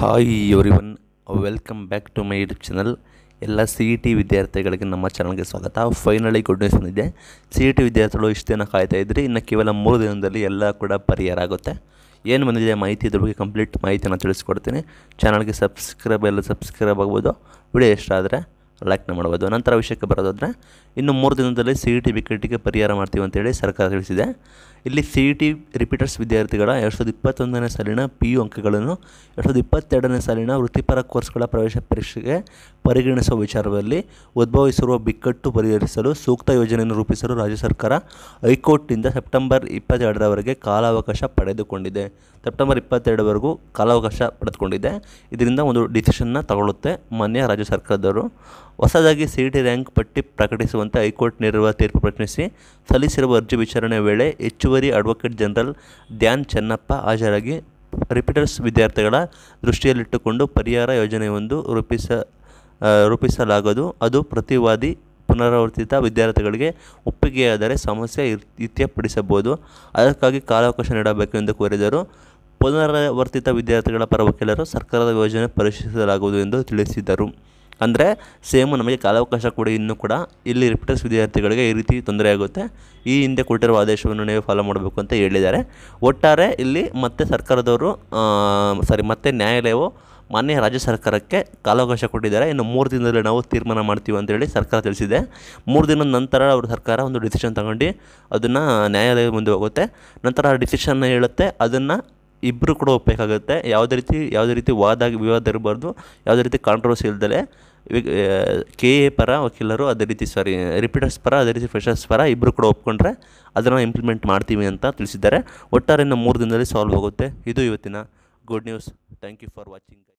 hi everyone welcome back to my YouTube channel ಎಲ್ಲ C E T ವಿದ್ಯಾರ್ಥಿಗಳಿಗೆ ನಮ್ಮ ಚಾನಲ್ಗೆ ಸ್ವಾಗತ ಫೈನಲಿ ಗುಡ್ ನ್ಯೂಸ್ ಬಂದಿದೆ ಸಿ ಇ ಟಿ ವಿದ್ಯಾರ್ಥಿಗಳು ಇಷ್ಟು ದಿನ ಕಾಯ್ತಾ ಇದ್ರಿ ಇನ್ನು ಕೇವಲ ಮೂರು ದಿನದಲ್ಲಿ ಎಲ್ಲ ಕೂಡ ಪರಿಹಾರ ಆಗುತ್ತೆ ಏನು ಬಂದಿದೆ ಮಾಹಿತಿ ಇದ್ರ ಬಗ್ಗೆ ಕಂಪ್ಲೀಟ್ ಮಾಹಿತಿನ ತಿಳಿಸ್ಕೊಡ್ತೀನಿ ಚಾನಲ್ಗೆ ಸಬ್ಸ್ಕ್ರೈಬ್ ಎಲ್ಲ ಸಬ್ಸ್ಕ್ರೈಬ್ ಆಗ್ಬೋದು ವಿಡಿಯೋ ಇಷ್ಟ ಆದರೆ ಲೈಕ್ನ ಮಾಡ್ಬೋದು ನಂತರ ವಿಷಯಕ್ಕೆ ಬರೋದಾದರೆ ಇನ್ನು ಮೂರು ದಿನದಲ್ಲಿ ಸಿ ಇ ಟಿ ವಿಕೆಟಿಗೆ ಪರಿಹಾರ ಮಾಡ್ತೀವಿ ಅಂತೇಳಿ ಸರ್ಕಾರ ತಿಳಿಸಿದೆ ಇಲ್ಲಿ ಸಿ ಇ ಟಿ ರಿಪೀಟರ್ಸ್ ವಿದ್ಯಾರ್ಥಿಗಳ ಎರಡು ಸಾವಿರದ ಇಪ್ಪತ್ತೊಂದನೇ ಸಾಲಿನ ಪಿ ಯು ಅಂಕಗಳನ್ನು ಎರಡು ಸಾವಿರದ ಇಪ್ಪತ್ತೆರಡನೇ ಸಾಲಿನ ವೃತ್ತಿಪರ ಕೋರ್ಸ್ಗಳ ಪ್ರವೇಶ ಪರೀಕ್ಷೆಗೆ ಪರಿಗಣಿಸುವ ವಿಚಾರದಲ್ಲಿ ಉದ್ಭವಿಸಿರುವ ಬಿಕ್ಕಟ್ಟು ಪರಿಹರಿಸಲು ಸೂಕ್ತ ಯೋಜನೆಯನ್ನು ರೂಪಿಸಲು ರಾಜ್ಯ ಸರ್ಕಾರ ಹೈಕೋರ್ಟ್ನಿಂದ ಸೆಪ್ಟೆಂಬರ್ ಇಪ್ಪತ್ತೆರಡರವರೆಗೆ ಕಾಲಾವಕಾಶ ಪಡೆದುಕೊಂಡಿದೆ ಸೆಪ್ಟೆಂಬರ್ ಇಪ್ಪತ್ತೆರಡರವರೆಗೂ ಕಾಲಾವಕಾಶ ಪಡೆದುಕೊಂಡಿದೆ ಇದರಿಂದ ಒಂದು ಡಿಸಿಷನ್ನ ತಗೊಳ್ಳುತ್ತೆ ಮಾನ್ಯ ರಾಜ್ಯ ಸರ್ಕಾರದವರು ಹೊಸದಾಗಿ ಸಿ ಇ ಟಿ ರ್ಯಾಂಕ್ ಪಟ್ಟಿ ಪ್ರಕಟಿಸುವಂತೆ ಹೈಕೋರ್ಟ್ ನೀಡಿರುವ ತೀರ್ಪು ಪ್ರಶ್ನಿಸಿ ಸಲ್ಲಿಸಿರುವ ಅರ್ಜಿ ವಿಚಾರಣೆ ವೇಳೆ ಹೆಚ್ಚುವರಿ ಅಡ್ವೊಕೇಟ್ ಜನರಲ್ ಧ್ಯಾನ್ ಚೆನ್ನಪ್ಪ ಹಾಜರಾಗಿ ರಿಪೀಟರ್ಸ್ ವಿದ್ಯಾರ್ಥಿಗಳ ದೃಷ್ಟಿಯಲ್ಲಿಟ್ಟುಕೊಂಡು ಪರಿಹಾರ ಯೋಜನೆಯೊಂದು ರೂಪಿಸ ಆ, ರೂಪಿಸಲಾಗದು ಅದು ಪ್ರತಿವಾದಿ ಪುನರಾವರ್ತಿತ ವಿದ್ಯಾರ್ಥಿಗಳಿಗೆ ಒಪ್ಪಿಗೆಯಾದರೆ ಸಮಸ್ಯೆ ಇರ್- ಇತ್ಯರ್ಥಪಡಿಸಬಹುದು ಅದಕ್ಕಾಗಿ ಕಾಲಾವಕಾಶ ನೀಡಬೇಕು ಎಂದು ಕೋರಿದರು ಪುನರಾವರ್ತಿತ ವಿದ್ಯಾರ್ಥಿಗಳ ಪರ ವಕೀಲರು ಸರ್ಕಾರದ ಯೋಜನೆ ಪರಿಶೀಲಿಸಲಾಗುವುದು ಎಂದು ತಿಳಿಸಿದರು ಅಂದರೆ ಸೇಮ್ ನಮಗೆ ಕಾಲಾವಕಾಶ ಕೊಡಿ ಇನ್ನೂ ಕೂಡ ಇಲ್ಲಿ ರಿಪೀಟರ್ಸ್ ವಿದ್ಯಾರ್ಥಿಗಳಿಗೆ ಈ ರೀತಿ ತೊಂದರೆ ಆಗುತ್ತೆ ಈ ಹಿಂದೆ ಕೊಟ್ಟಿರುವ ಆದೇಶವನ್ನು ನೀವು ಫಾಲೋ ಮಾಡಬೇಕು ಅಂತ ಹೇಳಿದ್ದಾರೆ ಒಟ್ಟಾರೆ ಇಲ್ಲಿ ಮತ್ತೆ ಸರ್ಕಾರದವರು ಸಾರಿ ಮತ್ತೆ ನ್ಯಾಯಾಲಯವು ಮಾನ್ಯ ರಾಜ್ಯ ಸರ್ಕಾರಕ್ಕೆ ಕಾಲಾವಕಾಶ ಕೊಟ್ಟಿದ್ದಾರೆ ಇನ್ನು ಮೂರು ದಿನದಲ್ಲಿ ನಾವು ತೀರ್ಮಾನ ಮಾಡ್ತೀವಿ ಅಂತೇಳಿ ಸರ್ಕಾರ ತಿಳಿಸಿದೆ ಮೂರು ದಿನದ ನಂತರ ಅವರು ಸರ್ಕಾರ ಒಂದು ಡಿಸಿಷನ್ ತಗೊಂಡು ಅದನ್ನು ನ್ಯಾಯಾಲಯ ಮುಂದೆ ಹೋಗುತ್ತೆ ನಂತರ ಆ ಡಿಸಿಷನ್ನ ಹೇಳುತ್ತೆ ಅದನ್ನು ಇಬ್ಬರು ಕೂಡ ಒಪ್ಪಬೇಕಾಗುತ್ತೆ ಯಾವುದೇ ರೀತಿ ಯಾವುದೇ ರೀತಿ ವಾದ ವಿವಾದ ಇರಬಾರ್ದು ಯಾವುದೇ ರೀತಿ ಕಾಂಟ್ರವರ್ಸಿ ಇಲ್ದಲೆ ಕೆ ಎ ಪರ ವಕೀಲರು ಅದೇ ರೀತಿ ಸಾರಿ ರಿಪೀಟರ್ಸ್ ಪರ ಅದೇ ರೀತಿ ಫ್ರೆಷರ್ಸ್ ಪರ ಇಬ್ಬರು ಕೂಡ ಒಪ್ಕೊಂಡ್ರೆ ಅದನ್ನು ಇಂಪ್ಲಿಮೆಂಟ್ ಮಾಡ್ತೀವಿ ಅಂತ ತಿಳಿಸಿದ್ದಾರೆ ಒಟ್ಟಾರೆ ಇನ್ನು ಮೂರು ದಿನದಲ್ಲಿ ಸಾಲ್ವ್ ಆಗುತ್ತೆ ಇದು ಇವತ್ತಿನ good news thank you for watching